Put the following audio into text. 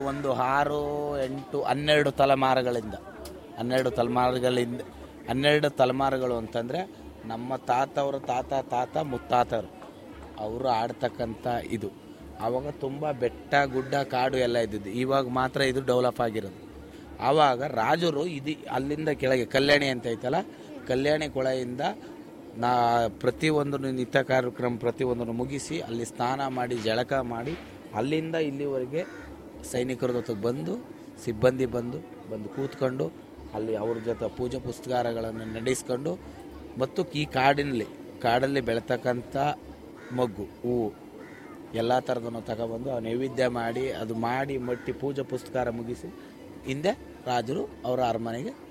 ಒಂದು ಆರು ಎಂಟು ಹನ್ನೆರಡು ತಲೆಮಾರುಗಳಿಂದ ಹನ್ನೆರಡು ತಲೆಮಾರುಗಳಿಂದ ಹನ್ನೆರಡು ತಲೆಮಾರುಗಳು ಅಂತಂದರೆ ನಮ್ಮ ತಾತವ್ರ ತಾತ ತಾತ ಮುತ್ತಾತರು ಅವರು ಆಡ್ತಕ್ಕಂಥ ಇದು ಆವಾಗ ತುಂಬ ಬೆಟ್ಟ ಗುಡ್ಡ ಕಾಡು ಎಲ್ಲ ಇದ್ದಿದ್ದು ಇವಾಗ ಮಾತ್ರ ಇದು ಡೆವಲಪ್ ಆಗಿರೋದು ಆವಾಗ ರಾಜರು ಇದು ಅಲ್ಲಿಂದ ಕೆಳಗೆ ಕಲ್ಯಾಣಿ ಅಂತ ಐತಲ್ಲ ಕಲ್ಯಾಣಿ ಕೊಳೆಯಿಂದ ನಾ ಪ್ರತಿಯೊಂದು ನಿತ್ಯ ಕಾರ್ಯಕ್ರಮ ಪ್ರತಿಯೊಂದನ್ನು ಮುಗಿಸಿ ಅಲ್ಲಿ ಸ್ನಾನ ಮಾಡಿ ಜಳಕ ಮಾಡಿ ಅಲ್ಲಿಂದ ಇಲ್ಲಿವರೆಗೆ ಸೈನಿಕರ ಜೊತೆಗೆ ಬಂದು ಸಿಬ್ಬಂದಿ ಬಂದು ಬಂದು ಕೂತ್ಕೊಂಡು ಅಲ್ಲಿ ಅವ್ರ ಜೊತೆ ಪೂಜೆ ಪುಸ್ತಕಾರಗಳನ್ನು ನಡೆಸ್ಕೊಂಡು ಮತ್ತು ಈ ಕಾಡಿನಲ್ಲಿ ಕಾಡಲ್ಲಿ ಬೆಳೆತಕ್ಕಂಥ ಮಗ್ಗು ಹೂವು ಎಲ್ಲ ಥರದನ್ನು ತಗೊಬಂದು ಆ ನೈವೇದ್ಯ ಮಾಡಿ ಅದು ಮಾಡಿ ಮಟ್ಟಿ ಪೂಜೆ ಪುಸ್ತಕಾರ ಮುಗಿಸಿ ಹಿಂದೆ ರಾಜರು ಅವರ ಅರಮನೆಗೆ